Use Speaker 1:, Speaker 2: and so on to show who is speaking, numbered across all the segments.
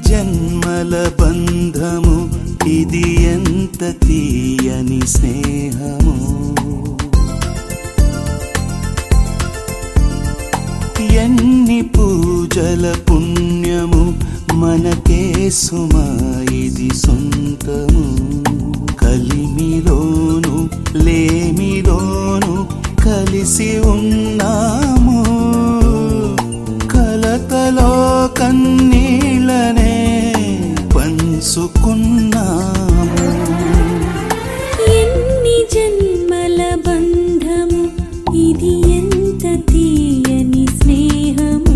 Speaker 1: జన్మల బంధము ఇది ఎంత తీయని స్నేహము ఎన్ని పూజల పుణ్యము మనకే సుమా ఇది సొంతము కలిమిలోను లేమిలోను కలిసి ఉన్నాము కలతలో కన్నీళ్ళనే పంచుకున్నాము
Speaker 2: ఎన్ని జన్మల బంధము ఇది ఎంత తీయని స్నేహము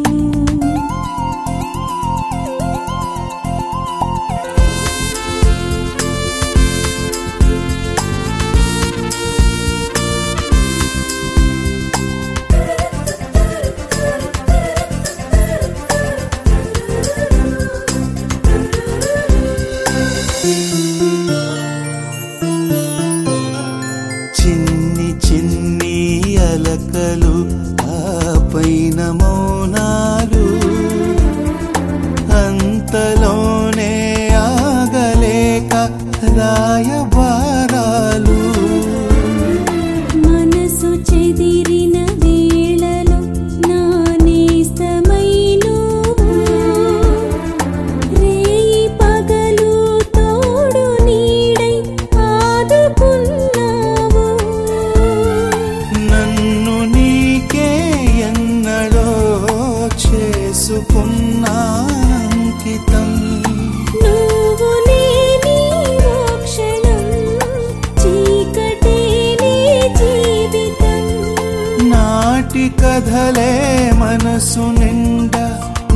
Speaker 1: చిన్ని చిన్ని అలకలు ఆ పైన మౌనాలు అంతలోనే ఆగలేక రాయబారాలు
Speaker 2: మనసు చెదిరిన వేళలో నా నేస్తమై నువ్వు రేయి పగలు తోడు నీడై ఆదుకున్నావు
Speaker 1: నన్ను నీకే ఎన్నడో చేసుకున్నా అంకితం
Speaker 2: నువ్వు లేని ఓ క్షణం చీకటే నీ జీవితం
Speaker 1: నాటి కథలే మనసు నిండా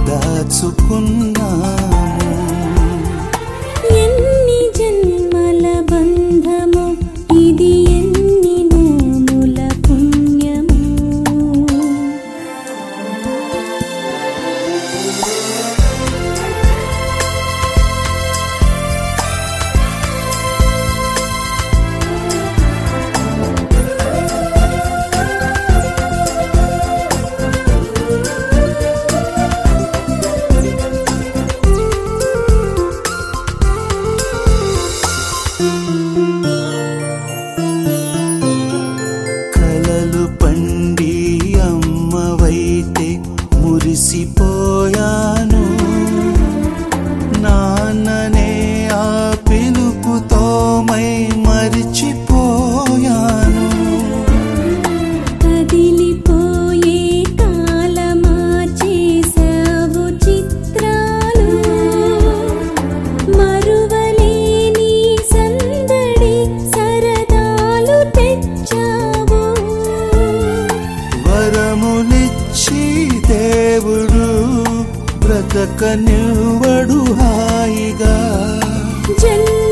Speaker 1: దాచుకున్నాము
Speaker 2: ఎన్ని జన్మల బంధము ఇది ఎన్ని నోముల పుణ్యము
Speaker 1: కలలు పండి అమ్మవైతే మురిసిపోయాను నాన్ననే ఆ పిలుపుతో మై మరిచిపోయాను
Speaker 2: కదిలిపోయే కాలమా చేసావు చిత్రాలు మరువలేని సందడి సరదాలు తెచ్చావు
Speaker 1: వరములిచ్చి దేవుడు బ్రతకనివ్వడు హాయిగా
Speaker 2: జన్మ